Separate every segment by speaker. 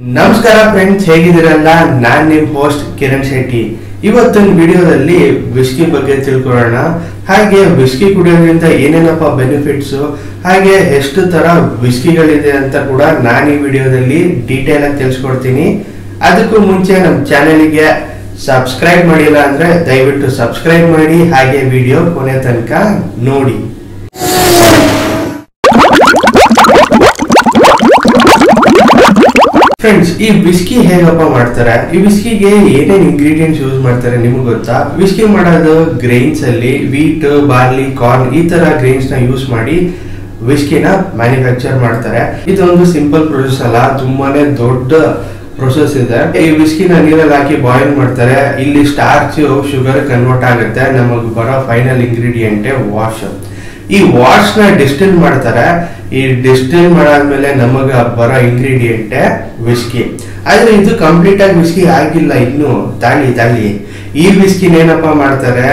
Speaker 1: ನಮಸ್ಕಾರ ಫ್ರೆಂಡ್ಸ್ ಹೇಗಿದ್ದೀರಲ್ಲ ನಾನ್ ನಿಮ್ ಹೋಸ್ಟ್ ಕಿರಣ್ ಶೆಟ್ಟಿ ಇವತ್ತಿನ ವಿಡಿಯೋದಲ್ಲಿ ವಿಸ್ಕಿ ಬಗ್ಗೆ ತಿಳ್ಕೊಳ್ಳೋಣ ಹಾಗೆ ವಿಸ್ಕಿ ಕುಡಿಯೋದ್ರಿಂದ ಏನೇನಪ್ಪ ಬೆನಿಫಿಟ್ಸ್ ಹಾಗೆ ಎಷ್ಟು ತರ ವಿಸ್ಕಿಗಳಿದೆ ಅಂತ ಕೂಡ ನಾನು ಈ ವಿಡಿಯೋದಲ್ಲಿ ಡೀಟೇಲ್ ಆಗಿ ತಿಳಿಸ್ಕೊಡ್ತೀನಿ ಅದಕ್ಕೂ ಮುಂಚೆ ನಮ್ಮ ಚಾನೆಲ್ಗೆ ಸಬ್ಸ್ಕ್ರೈಬ್ ಮಾಡಿಲ್ಲ ಅಂದ್ರೆ ದಯವಿಟ್ಟು ಸಬ್ಸ್ಕ್ರೈಬ್ ಮಾಡಿ ಹಾಗೆ ವಿಡಿಯೋ ಕೊನೆ ತನಕ ನೋಡಿ ಫ್ರೆಂಡ್ಸ್ ಈ ವಿಸ್ಕಿ ಹೇಗಪ್ಪ ಮಾಡ್ತಾರೆ ಈ ವಿಸ್ಕಿಗೆ ಏನೇನ್ ಇಂಗ್ರೀಡಿಯೆಂಟ್ಸ್ ಯೂಸ್ ಮಾಡ್ತಾರೆ ನಿಮ್ಗೆ ಗೊತ್ತಾ ವಿಸ್ಕಿ ಮಾಡೋದು ಗ್ರೈನ್ಸ್ ಅಲ್ಲಿ ವೀಟ್ ಬಾರ್ಲಿ ಕಾರ್ನ್ ಈ ತರ ಗ್ರೈನ್ಸ್ ನ ಯೂಸ್ ಮಾಡಿ ವಿಸ್ಕಿನ ಮ್ಯಾನುಫ್ಯಾಕ್ಚರ್ ಮಾಡ್ತಾರೆ ಇದೊಂದು ಸಿಂಪಲ್ ಪ್ರೊಸೆಸ್ ಅಲ್ಲ ತುಂಬಾನೇ ದೊಡ್ಡ ಪ್ರೊಸೆಸ್ ಇದೆ ಈ ವಿಸ್ಕಿನ ನೀರಲ್ಲಿ ಹಾಕಿ ಬಾಯ್ಲ್ ಮಾಡ್ತಾರೆ ಇಲ್ಲಿ ಸ್ಟಾರ್ಚ್ ಶುಗರ್ ಕನ್ವರ್ಟ್ ಆಗುತ್ತೆ ನಮಗೆ ಬರೋ ಫೈನಲ್ ಇಂಗ್ರೀಡಿಯೆಂಟ್ ವಾಶ್ ಈ ವಾಶ್ ನ ಡಿಸ್ಟಿಲ್ ಮಾಡ್ತಾರೆ ಈ ಡಿಸ್ಟಿಲ್ ಮಾಡಾದ್ಮೇಲೆ ನಮಗ ಬರೋ ಇಂಗ್ರೀಡಿಯೆಂಟ್ ವಿಸ್ಕಿ ಆದ್ರೆ ಇದು ಕಂಪ್ಲೀಟ್ ಆಗಿ ವಿಸ್ಕಿ ಆಗಿಲ್ಲ ಇನ್ನು ತಾಳಿ ತಾಳಿ ಈ ವಿಸ್ಕಿನ ಏನಪ್ಪ ಮಾಡ್ತಾರೆ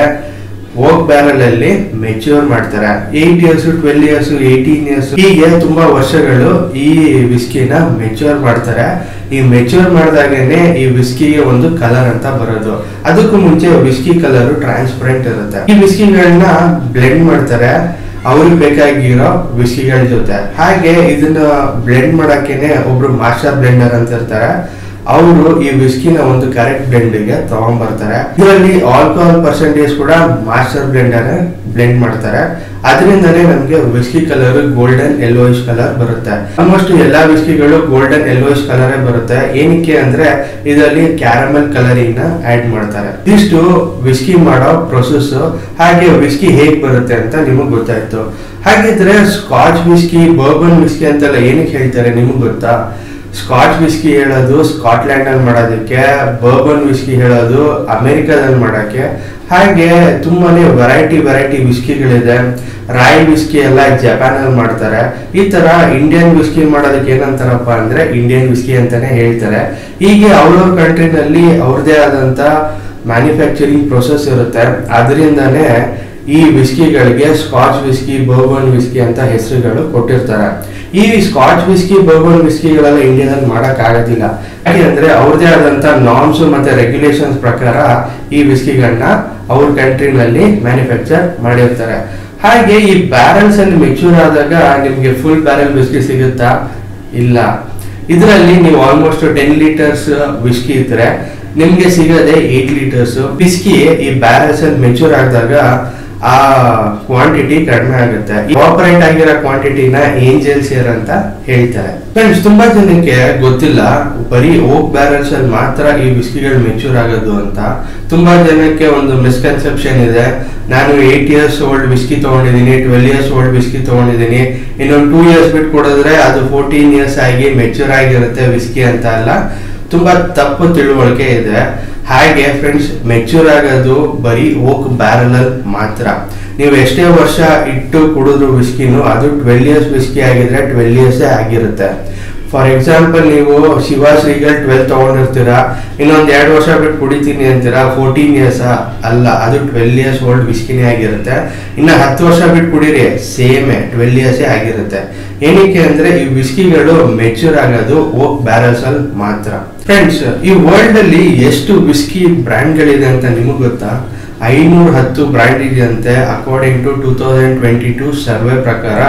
Speaker 1: ಓಕ್ ಬ್ಯಾರಲ್ ಅಲ್ಲಿ ಮೆಚ್ಯೂರ್ ಮಾಡ್ತಾರೆ eight years twelve years eighteen years ಹೀಗೆ ತುಂಬಾ ವರ್ಷಗಳು ಈ ವಿಸ್ಕಿನ ಮೆಚ್ಯೂರ್ ಮಾಡ್ತಾರೆ ಈ ಮೆಚ್ಯೂರ್ ಮಾಡಿದಾಗೇನೆ ಈ ವಿಸ್ಕಿಗೆ ಒಂದು ಕಲರ್ ಅಂತ ಬರೋದು ಅದಕ್ಕೂ ಮುಂಚೆ ವಿಸ್ಕಿ ಕಲರ್ ಟ್ರಾನ್ಸ್ಪರೆಂಟ್ ಇರುತ್ತೆ ಈ ವಿಸ್ಕಿಗಳನ್ನ ಬ್ಲೆಂಡ್ ಮಾಡ್ತಾರೆ ಅವ್ರಿಗೆ ಬೇಕಾಗಿರೋ ವಿಸ್ಕಿಗಳ ಜೊತೆ ಹಾಗೆ ಇದನ್ನ ಬ್ಲೆಂಡ್ ಮಾಡಕ್ಕೇನೆ ಒಬ್ರು ಮಾಸ್ಟರ್ ಬ್ಲೆಂಡರ್ ಅಂತ ಇರ್ತಾರೆ ಅವರು ಈ ವಿಸ್ಕಿನ ಒಂದು ಕರೆಕ್ಟ್ ಬ್ಲೆಂಡ್ಗೆ ತಗೊಂಡ್ಬರ್ತಾರೆ ಇದರಲ್ಲಿ ಆಲ್ಕೋಹಾಲ್ ಪರ್ಸೆಂಟೇಜ್ ಕೂಡ ಮಾಸ್ಟರ್ ಬ್ಲೆಂಡರ್ ಬ್ಲೆಂಡ್ ಮಾಡ್ತಾರೆ ಅದರಿಂದನೇ ನಮಗೆ whisky colour golden yellowish colour ಬರುತ್ತೆ ಆಲ್ಮೋಸ್ಟ್ ಎಲ್ಲಾ ವಿಸ್ಕಿಗಳು ಗೋಲ್ಡನ್ ಯೆಲ್ಲೋಯಿಶ್ ಕಲರ್ ಬರುತ್ತೆ ಏನಕ್ಕೆ ಅಂದ್ರೆ ಇದರಲ್ಲಿ ಕ್ಯಾರಮಲ್ ಕಲರಿಂಗ್ ನ ಆಡ್ ಮಾಡ್ತಾರೆ ಇಷ್ಟು ವಿಸ್ಕಿ ಮಾಡೋ ಪ್ರೊಸೆಸ್ ಹಾಗೆ ವಿಸ್ಕಿ ಹೇಗ್ ಬರುತ್ತೆ ಅಂತ ನಿಮಗ್ ಗೊತ್ತಾಯ್ತು ಹಾಗಿದ್ರೆ ಸ್ಕಾಚ್ ವಿಸ್ಕಿ ಬರ್ಬನ್ ವಿಸ್ಕಿ ಅಂತೆಲ್ಲ ಏನಕ್ಕೆ ಹೇಳ್ತಾರೆ ನಿಮಗ್ ಗೊತ್ತಾ ಸ್ಕಾಚ್ ವಿಸ್ಕಿ ಹೇಳೋದು ಸ್ಕಾಟ್ಲ್ಯಾಂಡ್ ಅಲ್ಲಿ ಮಾಡೋದಕ್ಕೆ ಬರ್ಬನ್ ವಿಸ್ಕಿ ಹೇಳೋದು ಅಮೆರಿಕಾದಲ್ಲಿ ಮಾಡಕ್ಕೆ ಹಾಗೆ ತುಂಬಾನೇ ವೆರೈಟಿ ವೆರೈಟಿ ವಿಸ್ಕಿಗಳಿದೆ ರಾಯಲ್ ವಿಸ್ಕಿ ಎಲ್ಲ ಜಪಾನ್ ಅಲ್ಲಿ ಮಾಡ್ತಾರೆ ಈ ತರ ಇಂಡಿಯನ್ ವಿಸ್ಕಿ ಮಾಡೋದಕ್ಕೆ ಏನಂತಾರಪ್ಪ ಅಂದ್ರೆ ಇಂಡಿಯನ್ ವಿಸ್ಕಿ ಅಂತಾನೆ ಹೇಳ್ತಾರೆ ಹೀಗೆ ಅವ್ರವ್ರ ಕಂಟ್ರಿನಲ್ಲಿ ಅವ್ರದೇ ಆದಂತ ಮ್ಯಾನುಫ್ಯಾಕ್ಚರಿಂಗ್ ಪ್ರೊಸೆಸ್ ಇರುತ್ತೆ ಅದರಿಂದಾನೇ ಈ ವಿಸ್ಕಿಗಳಿಗೆ ಸ್ಕಾಚ್ ವಿಸ್ಕಿ ಬರ್ಬನ್ ವಿಸ್ಕಿ ಅಂತ ಹೆಸರುಗಳು ಕೊಟ್ಟಿರ್ತಾರೆ ಈ ಸ್ಕಾಚ್ ವಿಸ್ಕಿ ಬರ್ಬನ್ ವಿಸ್ಕಿಗಳೆಲ್ಲ ಇಂಡಿಯಾದಲ್ಲಿ ಮಾಡಕ್ ಆಗೋದಿಲ್ಲ ಯಾಕೆಂದ್ರೆ ಅವ್ರದೇ ಆದಂತ ನಾರ್ಮ್ಸ್ ಮತ್ತೆ ರೆಗ್ಯುಲೇಷನ್ಸ್ ಪ್ರಕಾರ ಈ ವಿಸ್ಕಿಗಳನ್ನ ಅವ್ರ ಕಂಟ್ರಿನಲ್ಲಿ ಮ್ಯಾನುಫ್ಯಾಕ್ಚರ್ ಮಾಡಿರ್ತಾರೆ ಹಾಗೆ ಈ ಬ್ಯಾರಲ್ಸ್ ಅಲ್ಲಿ ಮೆಚೂರ್ ಆದಾಗ ನಿಮ್ಗೆ ಫುಲ್ ಬ್ಯಾರಲ್ ವಿಸ್ಕಿ ಸಿಗುತ್ತಾ ಇಲ್ಲ ಇದರಲ್ಲಿ ನೀವು ಆಲ್ಮೋಸ್ಟ್ ಟೆನ್ ಲೀಟರ್ಸ್ ವಿಸ್ಕಿ ಇದ್ರೆ ನಿಮ್ಗೆ ಸಿಗೋದೆ ಏಟ್ ಲೀಟರ್ಸ್ ವಿಸ್ಕಿ ಈ ಬ್ಯಾರಲ್ಸ್ ಅಲ್ಲಿ ಮೆಚೂರ್ ಆದಾಗ ಆ ಕ್ವಾಂಟಿಟಿ ಕಡಿಮೆ ಆಗುತ್ತೆ ಆಪರೇಟ್ ಆಗಿರೋ ಕ್ವಾಂಟಿಟಿನ ಏಂಜಲ್ ಶೇರ್ ಅಂತ ಹೇಳ್ತಾರೆ ಫ್ರೆಂಡ್ಸ್ ತುಂಬಾ ಜನಕ್ಕೆ ಗೊತ್ತಿಲ್ಲ ಬರೀ ಓಕ್ ಬ್ಯಾರಲ್ಸ್ ಅಲ್ಲಿ ಮಾತ್ರ ಈ ವಿಸ್ಕಿಗಳು ಮೆಚೂರ್ ಆಗೋದು ಅಂತ ತುಂಬಾ ಜನಕ್ಕೆ ಒಂದು ಮಿಸ್ಕನ್ಸೆಪ್ಷನ್ ಇದೆ ನಾನು ಏಟ್ ಇಯರ್ಸ್ ಓಲ್ಡ್ ವಿಸ್ಕಿ ತಗೊಂಡಿದ್ದೀನಿ ಟ್ವೆಲ್ ಇಯರ್ಸ್ ಓಲ್ಡ್ ವಿಸ್ಕಿ ತಗೊಂಡಿದ್ದೀನಿ ಇನ್ನೊಂದು ಟೂ ಇಯರ್ಸ್ ಬಿಟ್ಟು ಕೊಡಿದ್ರೆ ಅದು ಫೋರ್ಟೀನ್ ಇಯರ್ಸ್ ಆಗಿ ಮೆಚೂರ್ ಆಗಿರುತ್ತೆ ವಿಸ್ಕಿ ಅಂತ ಅಲ್ಲ ತುಂಬಾ ತಪ್ಪು ತಿಳುವಳಿಕೆ ಇದೆ ಹಾಗೆ ಫ್ರೆಂಡ್ಸ್ ಮೆಚೂರ್ ಆಗೋದು ಬರೀ ಓಕ್ ಬ್ಯಾರಲ್ ಅಲ್ಲಿ ಮಾತ್ರ ನೀವು ಎಷ್ಟೇ ವರ್ಷ ಇಟ್ಟು ಕುಡಿದ್ರು ವಿಸ್ಕಿನು ಅದು ಟ್ವೆಲ್ ಇಯರ್ಸ್ ವಿಸ್ಕಿ ಆಗಿದ್ರೆ ಟ್ವೆಲ್ ಇಯರ್ಸ್ ಆಗಿರುತ್ತೆ ಫಾರ್ ಎಕ್ಸಾಂಪಲ್ ನೀವು ಶಿವ ಶ್ರೀಗಲ್ ಟ್ವೆಲ್ ತಗೊಂಡಿರ್ತೀರಾ ಇನ್ನೊಂದ್ ಎರಡು ವರ್ಷ ಬಿಟ್ಟು ಕುಡಿತೀನಿ ಅಂತೀರಾ ಫೋರ್ಟೀನ್ ಇಯರ್ಸ್ ಅಲ್ಲ ಅದು ಟ್ವೆಲ್ ಇಯರ್ಸ್ ಓಲ್ಡ್ ವಿಸ್ಕಿನೇ ಆಗಿರುತ್ತೆ ಇನ್ನ ಹತ್ತು ವರ್ಷ ಬಿಟ್ಟು ಕುಡೀರಿ ಸೇಮ್ ಟ್ವೆಲ್ ಇಯರ್ಸ್ ಆಗಿರುತ್ತೆ ಏನಕ್ಕೆ ಅಂದ್ರೆ ಈ ವಿಸ್ಕಿಗಳು ಮೆಚೂರ್ ಆಗೋದು ಓಕ್ ಬ್ಯಾರಲ್ಸ್ ಅಲ್ಲಿ ಮಾತ್ರ ಫ್ರೆಂಡ್ಸ್ ಈ ವರ್ಲ್ಡ್ ಅಲ್ಲಿ ಎಷ್ಟು ವಿಸ್ಕಿ ಬ್ರ್ಯಾಂಡ್ಗಳಿದೆ ಅಂತ ನಿಮಗೆ ಗೊತ್ತಾ ಐನೂರ ಹತ್ತು ಬ್ರ್ಯಾಂಡ್ ಇದೆಯಂತೆ according to two thousand twenty two survey ಪ್ರಕಾರ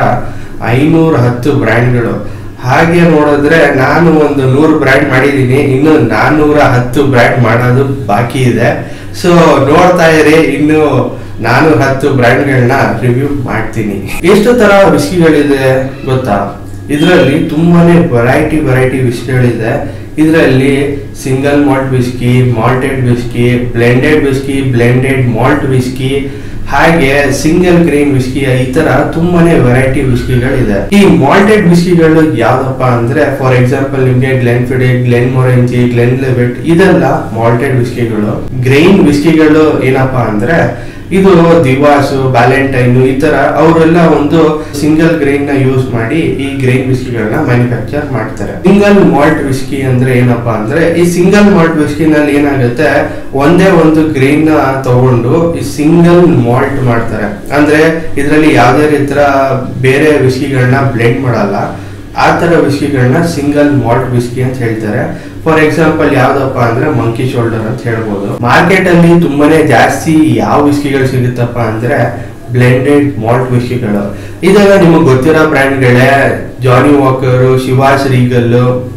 Speaker 1: ಐನೂರ ಹತ್ತು ಬ್ರ್ಯಾಂಡ್ಗಳು ಹಾಗೆ ನೋಡಿದ್ರೆ ನಾನು ಒಂದು ನೂರು ಬ್ರ್ಯಾಂಡ್ ಮಾಡಿದ್ದೀನಿ ಇನ್ನು ನಾನ್ನೂರ ಹತ್ತು ಬ್ರ್ಯಾಂಡ್ ಮಾಡೋದು ಬಾಕಿ ಇದೆ ಸೊ ನೋಡ್ತಾ ಇರಿ ಇನ್ನು ನಾನು ಹತ್ತು ಬ್ರ್ಯಾಂಡ್ಗಳನ್ನ ರಿವ್ಯೂ ಮಾಡ್ತೀನಿ ಎಷ್ಟು ತರ ವಿಸ್ಕಿಗಳಿದೆ ಗೊತ್ತಾ ಇದರಲ್ಲಿ ತುಂಬಾನೇ ವೆರೈಟಿ ವೆರೈಟಿ ವಿಸ್ಕಿಗಳಿದೆ ಇದರಲ್ಲಿ single malt whisky malted whisky blended whisky blended malt whisky ಹಾಗೆ ಸಿಂಗಲ್ ಗ್ರೈನ್ ವಿಸ್ಕಿ ಈ ತರ ತುಂಬಾನೇ ವೆರೈಟಿ ವಿಸ್ಕಿಗಳಿದೆ ಈ ಮಾಲ್ಟೆಡ್ ವಿಸ್ಕಿಗಳು ಯಾವ್ದಪ್ಪ ಅಂದ್ರೆ ಫಾರ್ ಎಕ್ಸಾಂಪಲ್ ನಿಮ್ಗೆ Glenfiddich Glenmorangie Glenlivet ಇದೆಲ್ಲ ಮಾಲ್ಟೆಡ್ ವಿಸ್ಕಿಗಳು ಗ್ರೈನ್ ವಿಸ್ಕಿಗಳು ಏನಪ್ಪಾ ಅಂದ್ರೆ ಇದು ದಿವಾಸು ವ್ಯಾಲೆಂಟೈನ್ ಈ ತರ ಅವರೆಲ್ಲ ಒಂದು ಸಿಂಗಲ್ ಗ್ರೈನ್ ನ ಯೂಸ್ ಮಾಡಿ ಈ ಗ್ರೈನ್ ವಿಸ್ಕಿಗಳನ್ನ ಮ್ಯಾನುಫ್ಯಾಕ್ಚರ್ ಮಾಡ್ತಾರೆ ಸಿಂಗಲ್ ಮಾಲ್ಟ್ ವಿಸ್ಕಿ ಅಂದ್ರೆ ಏನಪ್ಪಾ ಅಂದ್ರೆ ಈ ಸಿಂಗಲ್ ಮಾಲ್ಟ್ ವಿಸ್ಕಿ ನಲ್ಲಿ ಏನಾಗುತ್ತೆ ಒಂದೇ ಒಂದು ಗ್ರೈನ್ ನ ತಗೊಂಡು ಈ ಸಿಂಗಲ್ ಮಾಲ್ಟ್ ಮಾಡ್ತಾರೆ ಅಂದ್ರೆ ಇದರಲ್ಲಿ ಯಾವುದೇ ರೀತಿಯ ಬೇರೆ ವಿಸ್ಕಿಗಳನ್ನ ಬ್ಲೆಂಡ್ ಮಾಡಲ್ಲ ಆ ತರ ವಿಸ್ಕಿಗಳನ್ನ ಸಿಂಗಲ್ ಮಾಲ್ಟ್ ವಿಸ್ಕಿ ಅಂತ ಹೇಳ್ತಾರೆ ಫಾರ್ ಎಕ್ಸಾಂಪಲ್ ಯಾವ್ದಪ್ಪ ಅಂದ್ರೆ ಮಂಕಿ ಶೋಲ್ಡರ್ ಅಂತ ಹೇಳ್ಬೋದು ಮಾರ್ಕೆಟ್ ಅಲ್ಲಿ ತುಂಬಾನೇ ಜಾಸ್ತಿ ಯಾವ ವಿಸ್ಕಿಗಳು ಸಿಗುತ್ತಪ್ಪ ಅಂದ್ರೆ ಬ್ಲೆಂಡೆಡ್ ಮಾಲ್ಟ್ ವಿಸ್ಕಿಗಳು ಇದೆಲ್ಲ ನಿಮಗೆ ಗೊತ್ತಿರೋ ಬ್ರ್ಯಾಂಡ್ಗಳೇ ಜಾನಿ ವಾಕರ್ ಶಿವಾಸ್ ರೀಗಲ್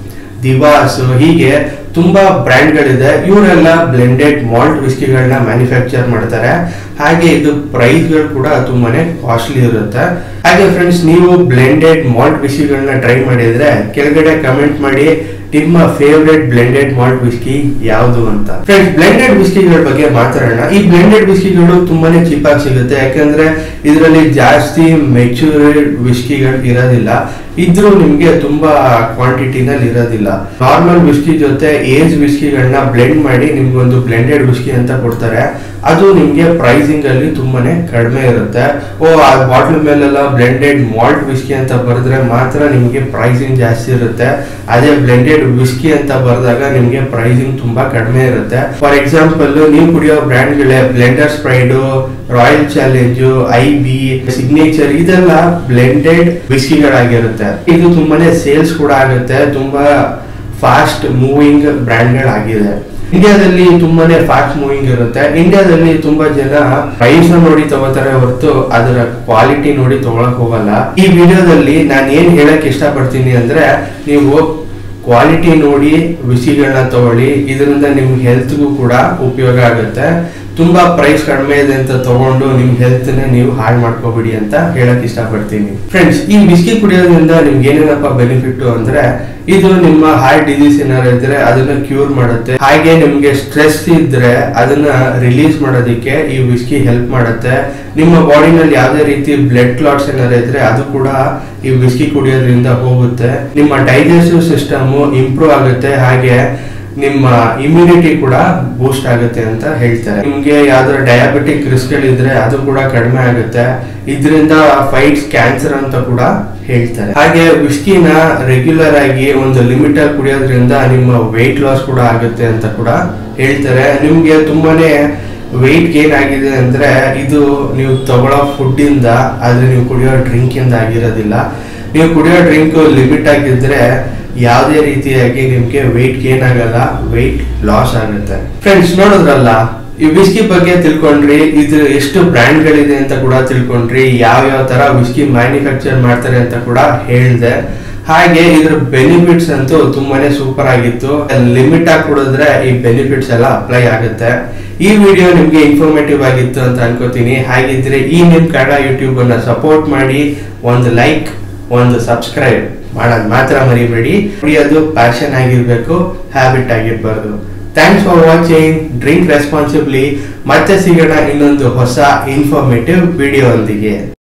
Speaker 1: ದಿವಾಸ್ ಹೀಗೆ ತುಂಬಾ ಬ್ರ್ಯಾಂಡ್ಗಳಿದೆ ಇವರೆಲ್ಲ ಬ್ಲೆಂಡೆಡ್ ಮಾಲ್ಟ್ ವಿಸ್ಕಿಗಳನ್ನ ಮ್ಯಾನುಫ್ಯಾಕ್ಚರ್ ಮಾಡ್ತಾರೆ ಹಾಗೆ ಇದು ಪ್ರೈಸ್ಗಳು ಕೂಡ ತುಂಬಾನೇ ಕಾಸ್ಟ್ಲಿ ಇರುತ್ತೆ ಹಾಗೆ ಫ್ರೆಂಡ್ಸ್ ನೀವು ಬ್ಲೆಂಡೆಡ್ ಮಾಲ್ಟ್ ವಿಸ್ಕಿಗಳನ್ನ ಟ್ರೈ ಮಾಡಿದ್ರೆ ಕೆಳಗಡೆ ಕಮೆಂಟ್ ಮಾಡಿ ನಿಮ್ಮ ಫೇವ್ರೆಟ್ ಬ್ಲೆಂಡೆಡ್ ಮಾಲ್ಟ್ ವಿಸ್ಕಿ ಯಾವುದು ಅಂತ ಫ್ರೆಂಡ್ಸ್ ಬ್ಲೆಂಡೆಡ್ ವಿಸ್ಕಿಗಳ ಬಗ್ಗೆ ಮಾತಾಡೋಣ ಈ ಬ್ಲೆಂಡೆಡ್ ವಿಸ್ಕಿಗಳು ತುಂಬಾನೇ ಚೀಪ್ ಆಗಿ ಸಿಗುತ್ತೆ ಯಾಕಂದ್ರೆ ಇದರಲ್ಲಿ ಜಾಸ್ತಿ ಮೆಚೂರ್ಡ್ ವಿಸ್ಕಿಗಳು ಇರೋದಿಲ್ಲ ಇದ್ರೂ ನಿಮ್ಗೆ ತುಂಬಾ ಕ್ವಾಂಟಿಟಿನಲ್ಲಿ ಇರೋದಿಲ್ಲ ನಾರ್ಮಲ್ ವಿಸ್ಕಿ ಜೊತೆ ಏಜ್ ವಿಸ್ಕಿಗಳನ್ನ ಬ್ಲೆಂಡ್ ಮಾಡಿ ನಿಮ್ಗೊಂದು ಬ್ಲೆಂಡೆಡ್ ವಿಸ್ಕಿ ಅಂತ ಕೊಡ್ತಾರೆ ಅದು ನಿಮ್ಗೆ ಪ್ರೈಸಿಂಗ್ ಅಲ್ಲಿ ತುಂಬಾನೇ ಕಡಿಮೆ ಇರುತ್ತೆ ಓ ಆ ಬಾಟ್ಲ್ ಮೇಲೆಲ್ಲ ಬ್ಲೆಂಡೆಡ್ ಮಾಲ್ಟ್ ವಿಸ್ಕಿ ಅಂತ ಬರೆದ್ರೆ ಮಾತ್ರ ನಿಮ್ಗೆ ಪ್ರೈಸಿಂಗ್ ಜಾಸ್ತಿ ಇರುತ್ತೆ ಅದೇ ಬ್ಲೆಂಡೆಡ್ ವಿಸ್ಕಿ ಅಂತ ಬರೆದಾಗ ನಿಮ್ಗೆ ಪ್ರೈಸಿಂಗ್ ತುಂಬಾ ಕಡಿಮೆ ಇರುತ್ತೆ ಫಾರ್ ಎಕ್ಸಾಂಪಲ್ ನೀವು ಕುಡಿಯೋ ಬ್ರ್ಯಾಂಡ್ಗಳೇ Blenders Pride Royal Challenge I B Signature ಇದೆಲ್ಲ ಬ್ಲೆಂಡೆಡ್ ವಿಸ್ಕಿಗಳಾಗಿರುತ್ತೆ ಇದು ತುಂಬಾನೇ ಸೇಲ್ಸ್ ಕೂಡ ಆಗುತ್ತೆ ತುಂಬಾ ಫಾಸ್ಟ್ ಮೂವಿಂಗ್ ಬ್ರ್ಯಾಂಡ್ಗಳಾಗಿದೆ ಇಂಡಿಯಾದಲ್ಲಿ ತುಂಬಾನೇ ಫಾಸ್ಟ್ ಮೂವಿಂಗ್ ಇರುತ್ತೆ ಇಂಡಿಯಾದಲ್ಲಿ ತುಂಬಾ ಜನ ಪ್ರೈಸ್ ನೋಡಿ ತಗೋತಾರೆ ಹೊರತು ಅದರ ಕ್ವಾಲಿಟಿ ನೋಡಿ ತಗೊಳಕ್ ಹೋಗಲ್ಲ ಈ ವಿಡಿಯೋದಲ್ಲಿ ನಾನು ಏನ್ ಹೇಳಕ್ ಇಷ್ಟಪಡ್ತೀನಿ ಅಂದ್ರೆ ನೀವು ಕ್ವಾಲಿಟಿ ನೋಡಿ ವಿಸಿಗಳನ್ನ ತಗೊಳ್ಳಿ ಇದರಿಂದ ನಿಮ್ ಹೆಲ್ತ್ಗೂ ಕೂಡ ಉಪಯೋಗ ಆಗುತ್ತೆ ತುಂಬಾ ಪ್ರೈಸ್ ಕಡಿಮೆ ಇದೆ ಅಂತ ತಗೊಂಡು ನಿಮ್ ಹೆಲ್ತ್ ನೀವು ಹಾಳು ಮಾಡ್ಕೋಬಿಡಿ ಅಂತ ಹೇಳಕ್ ಇಷ್ಟಪಡ್ತೀನಿ ಫ್ರೆಂಡ್ಸ್ ಈ ಬಿಸ್ಕಿ ಕುಡಿಯೋದ್ರಿಂದ ನಿಮ್ಗೆ ಏನೇನಪ್ಪ ಬೆನಿಫಿಟ್ ಅಂದ್ರೆ ಇದು ನಿಮ್ಮ ಹಾರ್ಟ್ ಡಿಸೀಸ್ ಏನಾರು ಇದ್ರೆ ಅದನ್ನ ಕ್ಯೂರ್ ಮಾಡುತ್ತೆ ಹಾಗೆ ನಿಮ್ಗೆ ಸ್ಟ್ರೆಸ್ ಇದ್ರೆ ಅದನ್ನ ರಿಲೀಸ್ ಮಾಡೋದಕ್ಕೆ ಈ ವಿಸ್ಕಿ ಹೆಲ್ಪ್ ಮಾಡುತ್ತೆ ನಿಮ್ಮ ಬಾಡಿನಲ್ಲಿ ಯಾವುದೇ ರೀತಿ ಬ್ಲಡ್ ಕ್ಲಾಟ್ಸ್ ಏನಾರು ಇದ್ರೆ ಅದು ಕೂಡ ಈ ವಿಸ್ಕಿ ಕುಡಿಯೋದ್ರಿಂದ ಹೋಗುತ್ತೆ ನಿಮ್ಮ ಡೈಜೆಸ್ಟಿವ್ ಸಿಸ್ಟಮ್ ಇಂಪ್ರೂವ್ ಆಗುತ್ತೆ ಹಾಗೆ ನಿಮ್ಮ ಇಮ್ಯುನಿಟಿ ಕೂಡ ಬೂಸ್ಟ್ ಆಗುತ್ತೆ ಅಂತ ಹೇಳ್ತಾರೆ ನಿಮ್ಗೆ ಯಾವ್ದಾದ್ರು ಡಯಾಬಿಟಿಕ್ ರಿಸ್ಕ್ ಇದ್ರೆ ಅದು ಕೂಡ ಕಡಿಮೆ ಆಗುತ್ತೆ ಇದರಿಂದ ಫೈಟ್ಸ್ ಕ್ಯಾನ್ಸರ್ ಅಂತ ಕೂಡ ಹೇಳ್ತಾರೆ ಹಾಗೆ ವಿಸ್ಕಿನ ರೆಗ್ಯುಲರ್ ಆಗಿ ಒಂದು ಲಿಮಿಟ್ ಅಲ್ಲಿ ಕುಡಿಯೋದ್ರಿಂದ ನಿಮ್ಮ ವೆಯ್ಟ್ ಲಾಸ್ ಕೂಡ ಆಗುತ್ತೆ ಅಂತ ಕೂಡ ಹೇಳ್ತಾರೆ ನಿಮ್ಗೆ ತುಂಬಾನೇ ವೆಯ್ಟ್ ಗೇನ್ ಆಗಿದೆ ಅಂದ್ರೆ ಇದು ನೀವು ತಗೊಳ್ಳೋ ಫುಡ್ ಇಂದ ಆದ್ರೆ ನೀವು ಕುಡಿಯೋ ಡ್ರಿಂಕ್ ಇಂದ ಆಗಿರೋದಿಲ್ಲ ನೀವು ಕುಡಿಯೋ ಡ್ರಿಂಕ್ ಲಿಮಿಟ್ ಆಗಿದ್ರೆ ಯಾವುದೇ ರೀತಿಯಾಗಿ ನಿಮ್ಗೆ ವೆಯ್ಟ್ ಗೇನ್ ಆಗಲ್ಲ ವೆಯ್ಟ್ ಲಾಸ್ ಆಗುತ್ತೆ ಫ್ರೆಂಡ್ಸ್ ನೋಡಿದ್ರಲ್ಲ ಈ ವಿಸ್ಕಿ ಬಗ್ಗೆ ತಿಳ್ಕೊಂಡ್ರಿ ಇದು ಎಷ್ಟು ಬ್ರ್ಯಾಂಡ್ಗಳಿದೆ ಅಂತ ಕೂಡ ತಿಳ್ಕೊಂಡ್ರಿ ಯಾವ ಯಾವ ತರ ವಿಸ್ಕಿ ಮ್ಯಾನುಫ್ಯಾಕ್ಚರ್ ಮಾಡ್ತಾರೆ ಅಂತ ಕೂಡ ಹೇಳ್ದೆ ಹಾಗೆ ಇದ್ರ ಬೆನಿಫಿಟ್ಸ್ ಅಂತೂ ತುಂಬಾನೇ ಸೂಪರ್ ಆಗಿತ್ತು ಲಿಮಿಟ್ ಆಗಿ ಕುಡಿದ್ರೆ ಈ ಬೆನಿಫಿಟ್ಸ್ ಎಲ್ಲ ಅಪ್ಲೈ ಆಗುತ್ತೆ ಈ ವಿಡಿಯೋ ನಿಮ್ಗೆ ಇನ್ಫಾರ್ಮೇಟಿವ್ ಆಗಿತ್ತು ಅಂತ ಅನ್ಕೋತೀನಿ ಹಾಗಿದ್ರೆ ಈ ನಿಮ್ ಕನ್ನಡ ಯೂಟ್ಯೂಬ್ ಅನ್ನ ಸಪೋರ್ಟ್ ಮಾಡಿ ಒಂದು ಲೈಕ್ ಒಂದು ಸಬ್ಸ್ಕ್ರೈಬ್ ಮಾಡೋದು ಮಾತ್ರ ಮರಿಬೇಡಿ ಕುಡಿಯೋದು ಪ್ಯಾಷನ್ ಆಗಿರ್ಬೇಕು ಹ್ಯಾಬಿಟ್ ಆಗಿರ್ಬಾರ್ದು thanks for watching drink responsibly ಮತ್ತೆ ಸಿಗೋಣ ಇನ್ನೊಂದು ಹೊಸ ಇನ್ಫಾರ್ಮೇಟಿವ್ ವಿಡಿಯೋ ಒಂದಿಗೆ